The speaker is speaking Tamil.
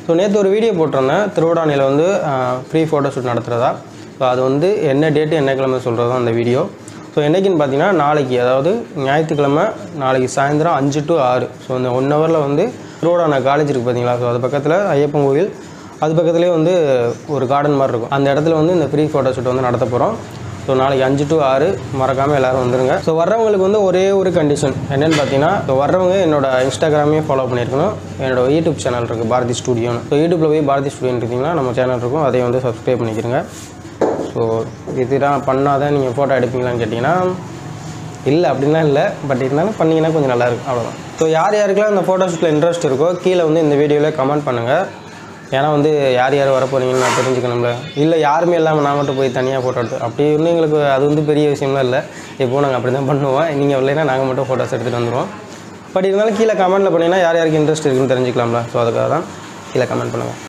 ஸோ நேற்று ஒரு வீடியோ போட்டிருந்தேன் திருவிடானியில் வந்து ஃப்ரீ ஃபோட்டோ ஷூட் நடத்துகிறதா ஸோ அது வந்து என்ன டேட்டு என்ன கிழமை சொல்கிறது தான் அந்த வீடியோ ஸோ என்றைக்குன்னு பார்த்தீங்கன்னா நாளைக்கு அதாவது ஞாயிற்றுக்கிழமை நாளைக்கு சாயந்தரம் அஞ்சு டு ஆறு ஸோ இந்த ஒன் ஹவரில் வந்து திருவிடான காலேஜ் இருக்குது பார்த்தீங்களா ஸோ அது பக்கத்தில் ஐயப்பன் கோவில் அது பக்கத்துலேயே வந்து ஒரு கார்டன் மாதிரி இருக்கும் அந்த இடத்துல வந்து இந்த ஃப்ரீ ஃபோட்டோ ஷூட் வந்து நடத்த போகிறோம் ஸோ நாளைக்கு அஞ்சு டு ஆறு மறக்காமல் எல்லோரும் வந்துருங்க ஸோ வர்றவங்களுக்கு வந்து ஒரே ஒரு கண்டிஷன் என்னென்னு பார்த்தீங்கன்னா ஸோ வர்றவங்க என்னோட இன்ஸ்டாகிராமையும் ஃபாலோ பண்ணியிருக்கணும் என்னோட யூடியூப் சேனல் இருக்குது பாரதி ஸ்டூடியோன்னு ஸோ யூடியூப்பில் போய் பாரதி ஸ்டூடியோன்னு இருக்கீங்கன்னா நம்ம சேனல் இருக்கும் அதையும் வந்து சப்ஸ்கிரைப் பண்ணிக்கிறங்க ஸோ இதெல்லாம் பண்ணாதான் நீங்கள் ஃபோட்டோ எடுப்பீங்களான்னு கேட்டிங்கன்னா இல்லை அப்படின்லாம் இல்லை பட் இருந்தாலும் பண்ணிங்கன்னா கொஞ்சம் நல்லாயிருக்கும் அவ்வளோதான் ஸோ யார் யாருக்கெல்லாம் இந்த ஃபோட்டோ ஷூட்டில் இன்ட்ரெஸ்ட் இருக்கோ கீழே வந்து இந்த வீடியோவில் கமெண்ட் பண்ணுங்கள் ஏன்னா வந்து யார் யார் வர போகிறீங்கன்னு நான் தெரிஞ்சுக்கணும்ல இல்லை யாருமே இல்லாமல் நான் மட்டும் போய் தனியாக ஃபோட்டோ எடுத்து அப்படி ஒன்றும் எங்களுக்கு அது வந்து பெரிய விஷயம்லாம் இல்லை எப்போ நாங்கள் அப்படி தான் பண்ணுவோம் நீங்கள் இல்லைன்னா நாங்கள் மட்டும் ஃபோட்டோஸ் எடுத்துகிட்டு வந்துடுவோம் பட் இருந்தாலும் கீழே கமெண்ட்டில் பண்ணிங்கன்னா யார் யாருக்கு இன்ட்ரெஸ்ட் இருக்குன்னு தெரிஞ்சுக்கலாம்ல ஸோ அதுக்காக தான் கீழே கமெண்ட் பண்ணுங்கள்